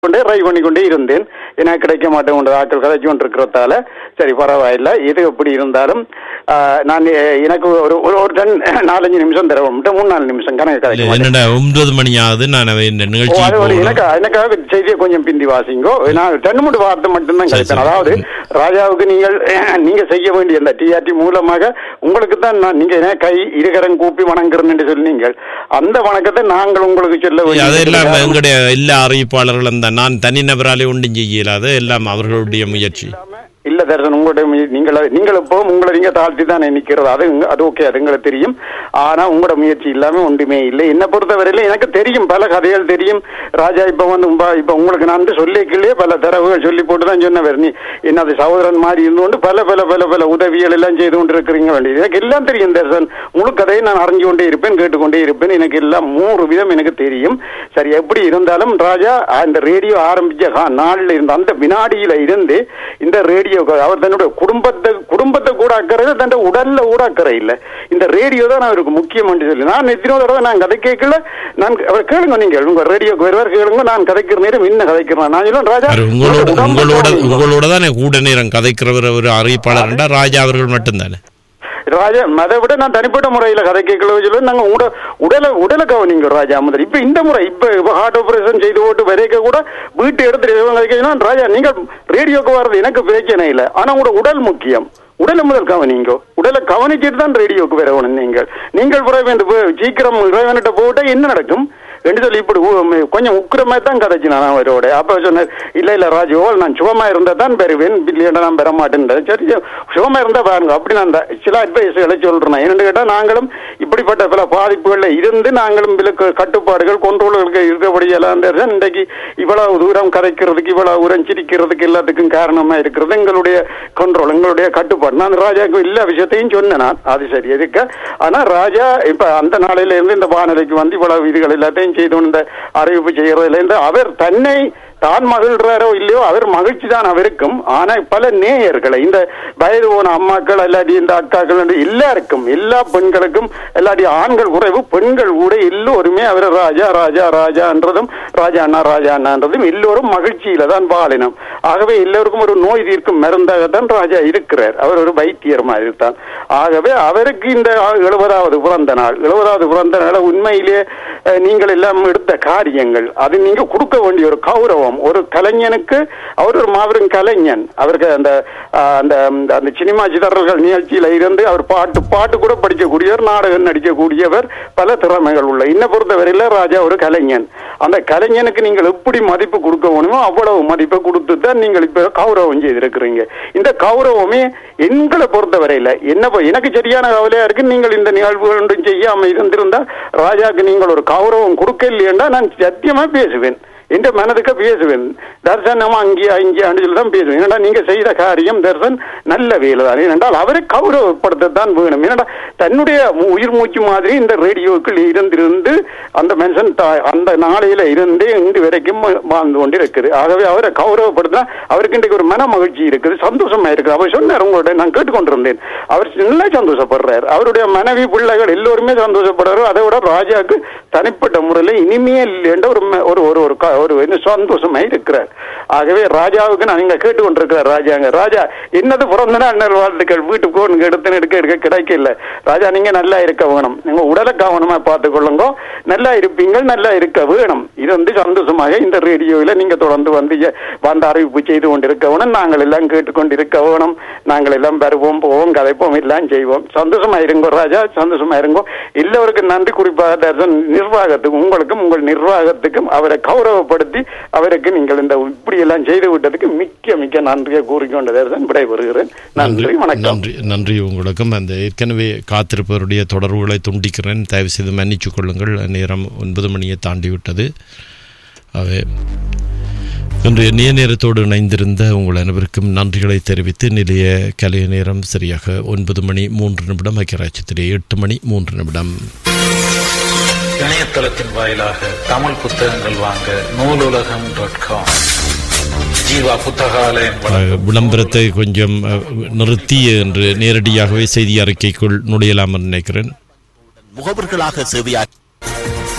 கொண்டே ட்ரை பண்ணி கொண்டே இருந்தேன் எனக்கு கிடைக்க மாட்டேன் ஆட்கள் கதைச்சு கொண்டு இருக்கிறதால சரி பரவாயில்ல எது எப்படி இருந்தாலும் ஆ, நான் எ- எனக்கு ஒரு ஒரு ஒரு டன் நாலஞ்சு நிமிஷம் தரவும் மூணு நாலு நிமிஷம் கணக்கு இல்ல, கதைக்க மாட்டேன். என்னடா ஒன்பது மணி ஆகுது நான் அவ இந்த ஓ, நிகழ்ச்சி அது ஒரு எனக்கு எனக்காக செய்தியை கொஞ்சம் பிந்தி வாசிங்கோ நான் ரெண்டு மூணு வார்த்தை மட்டும்தான் சரி, கிடைத்தேன் சரி. அதாவது ராஜாவுக்கு நீங்கள் நீங்க செய்ய வேண்டிய அந்த டிஆர்டி மூலமாக உங்களுக்கு தான் நான் நீங்க என்ன கை இருகரம் கூப்பி வணங்குறேன் என்று சொன்னீங்க அந்த வணக்கத்தை நாங்கள் உங்களுக்கு சொல்ல அதெல்லாம் வேண்டிய எங்களுடைய எல்லா அறிவிப்பாளர்களும் தான் நான் தனிநபராலே ஒன்றும் செய்ய இயலாது எல்லாம் அவர்களுடைய முயற்சி இல்ல தர்சன் உங்களுடைய முய- நீங்கள் நீங்கள் இப்போ உங்களை நீங்க தாழ்த்தி தான் நிக்கிறது அது உங்க- அது ஓகே அது எங்களுக்கு தெரியும் ஆனா உங்களோட முயற்சி இல்லாம ஒன்றுமே இல்லை என்னை பொறுத்தவரையில எனக்கு தெரியும் பல கதைகள் தெரியும் ராஜா இப்ப வந்து உம்ப- இப்ப உங்களுக்கு நான் சொல்லிக்கலையே பல தரவுகள் சொல்லி போட்டு தான் சொன்னவர் நீ என்னது சகோதரன் மாதிரி இருந்து கொண்டு பல பல பல பல உதவிகள் எல்லாம் செய்து கொண்டு இருக்கிறீங்க வேண்டியது எனக்கு எல்லாம் தெரியும் தர்சன் முழு கதையை நான் அறிஞ்சு கொண்டே இருப்பேன் கேட்டுக்கொண்டே இருப்பேன் எனக்கு எல்லாம் மூணு விதம் எனக்கு தெரியும் சரி எப்படி இருந்தாலும் ராஜா அந்த ரேடியோ ஆரம்பிச்ச கா- நாள்ல இருந்து அந்த வினாடியில இருந்து இந்த ரேடியோ அவர் தன்னுடைய குடும்பத்தை குடும்பத்தை கூட அக்கறை தன் உடல்ல கூட அக்கறை இல்ல இந்த ரேடியோ தான் அவருக்கு முக்கியம் என்று சொல்லி நான் எத்தனையோ தடவை நான் கதை கேட்கல நான் அவர் கேளுங்க நீங்க உங்க ரேடியோக்கு வருவார் கேளுங்க நான் கதைக்கிற நேரம் இன்னும் கதைக்கிறேன் நான் சொல்லுவேன் ராஜா அது உங்களோட உடம்பு உங்களோட கவனிங்க. உங்களோட தானே கூட நேரம் கதைக்கிறவர் ஒரு அறிவிப்பாளர் என்றால் ராஜா அவர்கள் மட்டும்தானே ராஜா அதை விட நான் தனிப்பட்ட முறையில கதை கேட்கல சொல்லி நாங்க உட உடலை உடலை கவனிங்க ராஜா முதல் இப்ப இந்த முறை இப்ப இப்ப ஹார்ட் ஆபரேஷன் செய்து போட்டு வரைக்க கூட வீட்டு எடுத்து இவங்க கதைக்கணும் ராஜா நீங்க ரேடியோக்கு வர்றது எனக்கு பிரச்சனை இல்லை ஆனா உங்களோட உடல் முக்கியம் உடலை முதல் கவனிங்க உடலை கவனிச்சிட்டு தான் ரேடியோக்கு வரணும் நீங்கள் நீங்கள் பிறகு சீக்கிரம் இறைவன்கிட்ட போட்டா என்ன நடக்கும் என்று சொல்லி இப்படி உ- கொஞ்சம் உக்கிரமா தான் கதைச்சு நான் அவரோட அப்ப சொன்னார் இல்ல இல்ல ராஜு நான் சுகமா இருந்தா தான் பெறுவேன் இல்லையா நான் பெற மாட்டேன் சரி சுகமா இருந்தா பாருங்க அப்படி நான் இந்த சில அட்வைஸ்களை சொல்றேன் என்னன்னு கேட்டா நாங்களும் இப்படிப்பட்ட பல பாதிப்புகள்ல இருந்து நாங்களும் விலக்கு கட்டுப்பாடுகள் கொண்டோல்களுக்கு இருக்கபடியெல்லாம் தான் இன்றைக்கு இவ்வளவு தூரம் கதைக்கிறதுக்கு இவ்வளவு தூரம் சிரிக்கிறதுக்கு எல்லாத்துக்கும் காரணமா இருக்கிறது எங்களுடைய கண்ட்ரோல் எங்களுடைய கட்டுப்பாடு நான் ராஜாவுக்கு எல்லா விஷயத்தையும் சொன்னேன் நான் அது சரி எதுக்க ஆனா ராஜா இப்ப அந்த நாளையில இருந்து இந்த வானிலைக்கு வந்து இவ்வளவு இதுகள் எல்லாத்தையும் செய்து இந்த அறிவிப்பு செய்யறதுல இருந்து அவர் தன்னை தான் மகிழ்றாரோ இல்லையோ அவர் மகிழ்ச்சி தான் அவருக்கும் ஆனா பல நேயர்களை இந்த வயது போன அம்மாக்கள் இல்லாட்டி இந்த அக்காக்கள் என்று எல்லாருக்கும் எல்லா பெண்களுக்கும் இல்லாட்டி ஆண்கள் குறைவு பெண்கள் கூட எல்லோருமே அவர் ராஜா ராஜா ராஜான்றதும் ராஜா அண்ணா ராஜா அண்ணான்றதும் எல்லோரும் மகிழ்ச்சியில தான் வாழினம் ஆகவே எல்லோருக்கும் ஒரு நோய் தீர்க்கும் மருந்தாகத்தான் ராஜா இருக்கிறார் அவர் ஒரு வைத்தியர் மாதிரி தான் ஆகவே அவருக்கு இந்த எழுபதாவது பிறந்த நாள் எழுபதாவது பிறந்த நாள் உண்மையிலேயே அஹ், நீங்கள் எல்லாம் எடுத்த காரியங்கள் அது நீங்க கொடுக்க வேண்டிய ஒரு கௌரவம் ஒரு கலைஞனுக்கு அவர் ஒரு மாபெரும் கலைஞன் அவருக்கு அந்த அஹ், அந்த அந்த- அந்த சினிமா சிதறல்கள் நிகழ்ச்சியில இருந்து அவர் பாட்டு பாட்டு கூட படிக்கக்கூடியவர் நாடகம் நடிக்கக்கூடியவர் பல திறமைகள் உள்ள இன்னை பொறுத்தவரையில ராஜா ஒரு கலைஞன் அந்த கலைஞனுக்கு நீங்கள் எப்படி மதிப்பு கொடுக்க வேணுமோ அவ்வளவு மதிப்பை கொடுத்து தான் நீங்கள் இப்ப கௌரவம் செய்திருக்கிறீங்க இந்த கௌரவமே எங்களை பொறுத்தவரையில என்ன ப- எனக்கு சரியான கவலையா இருக்கு நீங்கள் இந்த நிகழ்வுகள் ஒன்றும் செய்யாம இருந்திருந்தா ராஜாக்கு நீங்கள் ஒரு கௌரவம் கொடுக்க இல்லையென்றா நான் சத்தியமா பேசுவேன் என்ற மனதுக்கு பேசுவேன் தர்சனமா அங்கேயா இங்கேயான்னு சொல்லி தான் பேசுவேன் ஏன்னா நீங்க செய்த காரியம் தர்சன் நல்ல வேலை தான் ஏனென்றால் அவரை கௌரவப்படுத்தத்தான் வேணும் ஏன்னா தன்னுடைய மு- உயிர் மூச்சு மாதிரி இந்த ரேடியோக்கள் இருந்திருந்து அந்த மனுஷன் தா- அந்த நாளையில இருந்தே இன்று வரைக்கும் வாழ்ந்து கொண்டு இருக்குது ஆகவே அவரை கௌரவப்படுத்தினா அவருக்கு இன்றைக்கு ஒரு மன மகிழ்ச்சி இருக்குது சந்தோஷமா இருக்குது அவர் சொன்னார் உங்களோட நான் கேட்டுக்கொண்டிருந்தேன் அவர் நல்லா சந்தோஷப்படுறார் அவருடைய மனைவி பிள்ளைகள் எல்லோருமே சந்தோஷப்படுறாரு அதை விட ராஜாக்கு தனிப்பட்ட முறையில் இனிமையே இல்லைன்ற ஒரு ம- ஒரு ஒரு ஒரு க- ஒரு என்ன சந்தோஷமா இருக்கிறார் ஆகவே ராஜாவுக்கு நான் இங்க கேட்டுக்கொண்டிருக்கிறார் ராஜாங்க ராஜா என்னது பிறந்த நாள் வாழ்த்துக்கள் வீட்டுக்கு போன் எடுத்து எடுக்க எடுக்க கிடைக்கல ராஜா நீங்க நல்லா இருக்க வேணும் நீங்க உடலை கவனமா பார்த்துக் கொள்ளுங்க நல்லா இருப்பீங்க நல்லா இருக்க வேணும் இது வந்து சந்தோஷமாக இந்த ரேடியோவில் நீங்க தொடர்ந்து வந்து எ- வந்து அறிவிப்பு செய்து கொண்டிருக்க வேணும் நாங்கள் எல்லாம் கேட்டுக்கொண்டிருக்க வேணும் நாங்கள் எல்லாம் வருவோம் போவோம் கதைப்போம் எல்லாம் செய்வோம் சந்தோஷமா இருங்கோ ராஜா சந்தோஷமா இருங்கோ எல்லோருக்கும் நன்றி குறிப்பாக தர்சன் நிர்வாகத்துக்கும் உங்களுக்கும் உங்கள் நிர்வாகத்துக்கும் அவரை கௌரவப்படுத்தி அவருக்கு நீங்கள் இந்த இப்படி எல்லாம் செய்து விட்டதுக்கு மிக்க மிக்க நன்றியை கூறிக்கொண்ட தர்சன் விடைபெறுகிறேன் நன்றி வணக்கம் நன்றி நன்றி உங்களுக்கும் அந்த ஏற்கனவே காத்திருப்பவருடைய தொடர்புகளை துண்டிக்கிறேன் தயவு செய்து மன்னிச்சுக் கொள்ளுங்கள் நேரம் ஒன்பது மணியை தாண்டி விட்டது அவை இன்றைய நிய நேரத்தோடு இணைந்திருந்த உங்கள் அனைவருக்கும் நன்றிகளை தெரிவித்து நிலைய கலைய நேரம் சரியாக ஒன்பது மணி மூன்று நிமிடம் ஐக்கியராட்சியத்திலே எட்டு மணி மூன்று நிமிடம் இணையதளத்தின் வாயிலாக தமிழ் புத்தகங்கள் வாங்க நூலுலகம் டாட் காம் ஜீவா புத்தகாலயம் அஹ், வழங்கும் விளம்பரத்தை கொஞ்சம் அஹ், நிறுத்தி என்று நேரடியாகவே செய்தி அறிக்கைக்குள் நுழையலாம் என்று நினைக்கிறேன் முகவர்களாக சேவையாற்றி